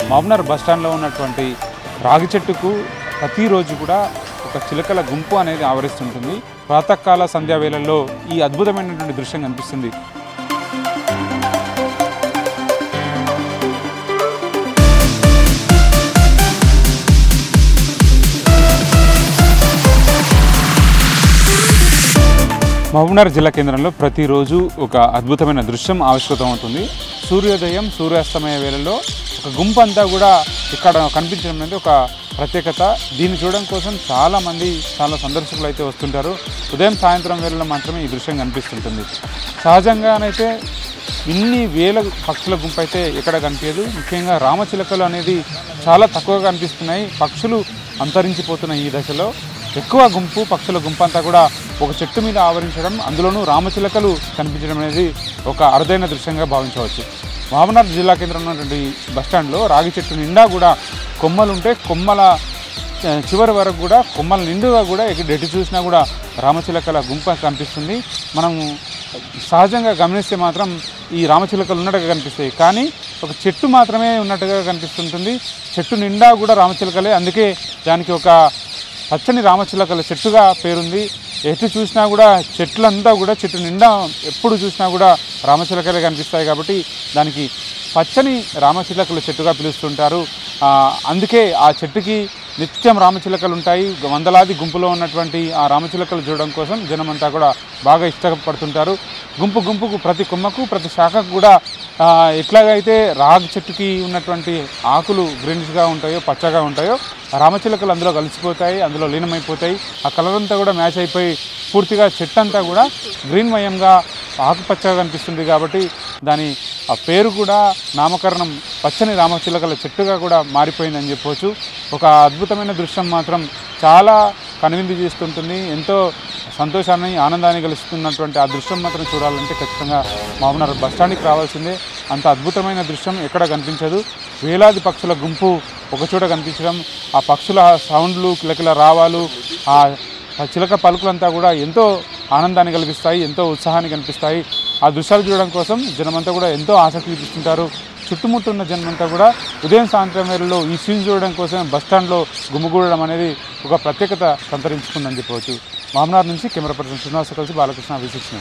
Mahabubnagar bus స్టాండ్లో ఉన్నటువంటి రాగి చెట్టుకు ప్రతిరోజు కూడా ఒక చిలకల గుంపు అనేది ఆవరిస్తుంటుంది ప్రాతకాల సంధ్యా వేళల్లో ఈ అద్భుతమైనటువంటి దృశ్యం కనిపిస్తుంది మహబూబ్నగర్ జిల్లా కేంద్రంలో ప్రతిరోజు ఒక అద్భుతమైన దృశ్యం ఆవిష్కృతం అవుతుంది సూర్యోదయం సూర్యాస్తమయ వేళల్లో ఒక గుంపు అంతా కూడా ఇక్కడ కనిపించడం అనేది ఒక ప్రత్యేకత దీన్ని చూడడం కోసం చాలా మంది చాలా సందర్శకులు అయితే వస్తుంటారు ఉదయం సాయంత్రం వేళల్లో మాత్రమే ఈ దృశ్యం కనిపిస్తుంటుంది సహజంగానైతే ఇన్ని వేల పక్షుల గుంపు అయితే ఎక్కడ కనిపించదు ముఖ్యంగా రామచిలకలు అనేది చాలా తక్కువగా కనిపిస్తున్నాయి పక్షులు అంతరించిపోతున్న ఈ దశలో ఎక్కువ గుంపు పక్షుల గుంపు అంతా కూడా ఒక చెట్టు మీద ఆవరించడం అందులోనూ రామచిలకలు కనిపించడం అనేది ఒక అరుదైన దృశ్యంగా భావించవచ్చు మహబూబ్నగర్ జిల్లా కేంద్రంలో ఉన్నటువంటి బస్టాండ్లో రాగి చెట్టు నిండా కూడా కొమ్మలు ఉంటే కొమ్మల ఆ, చివరి వరకు కూడా కొమ్మల నిండుగా కూడా ఎక్కడ ఎటు చూసినా కూడా రామచిలకల గుంపు కనిపిస్తుంది మనం సహజంగా గమనిస్తే మాత్రం ఈ రామచిలకలు ఉన్నట్టుగా కనిపిస్తాయి కానీ ఒక చెట్టు మాత్రమే ఉన్నట్టుగా కనిపిస్తుంటుంది చెట్టు నిండా కూడా రామచిలకలే అందుకే దానికి ఒక పచ్చని రామచిలకల చెట్టుగా పేరుంది ఎటు చూసినా కూడా చెట్లంతా కూడా చెట్టు నిండా ఎప్పుడు చూసినా కూడా రామచిలకలే కనిపిస్తాయి కాబట్టి దానికి పచ్చని రామచిలకల చెట్టుగా పిలుస్తుంటారు ఆ, అందుకే ఆ చెట్టుకి నిత్యం రామచిలకలు ఉంటాయి వందలాది గుంపులో ఉన్నటువంటి ఆ రామచిలకలు చూడడం కోసం జనమంతా కూడా బాగా ఇష్టపడుతుంటారు గుంపు గుంపుకు ప్రతి కొమ్మకు ప్రతి శాఖకు కూడా ఆ, ఎట్లాగైతే రాగి చెట్టుకి ఉన్నటువంటి ఆకులు గ్రీన్స్గా ఉంటాయో పచ్చగా ఉంటాయో రామచిలకలు అందులో కలిసిపోతాయి అందులో లీనమైపోతాయి ఆ కలర్ అంతా కూడా మ్యాచ్ అయిపోయి పూర్తిగా చెట్టు అంతా కూడా గ్రీన్మయంగా ఆకుపచ్చగా కనిపిస్తుంది కాబట్టి దాని ఆ పేరు కూడా నామకరణం పచ్చని రామచిలకల చెట్టుగా కూడా మారిపోయిందని చెప్పవచ్చు ఒక అద్భుతమైన దృశ్యం మాత్రం చాలా కనువిందు చేస్తుంటుంది ఎంతో సంతోషాన్ని ఆనందాన్ని కలిగిస్తున్నటువంటి ఆ దృశ్యం మాత్రం చూడాలంటే ఖచ్చితంగా మహబూబ్నగర్ బస్ స్టాండ్కి రావాల్సిందే అంత అద్భుతమైన దృశ్యం ఎక్కడ కనిపించదు వేలాది పక్షుల గుంపు ఒకచోట కనిపించడం ఆ పక్షుల సౌండ్లు కిలకిల రావాలు ఆ ఆ చిలక పలుకులంతా కూడా ఎంతో ఆనందాన్ని కలిగిస్తాయి ఎంతో ఉత్సాహాన్ని కనిపిస్తాయి ఆ దృశ్యాలు చూడడం కోసం జనమంతా కూడా ఎంతో ఆసక్తి చూపిస్తుంటారు చుట్టుముట్టున్న జనమంతా కూడా ఉదయం సాయంత్రం వేళల్లో ఈ సీన్ చూడడం కోసం బస్ స్టాండ్లో గుమిగూడడం అనేది ఒక ప్రత్యేకత సంతరించుకుందని చెప్పవచ్చు మామనార్ నుంచి కెమెరా పర్సన్ శ్రీనివాస కలిసి బాలకృష్ణ విసిక్స్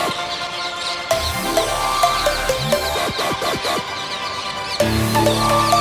న్యూస్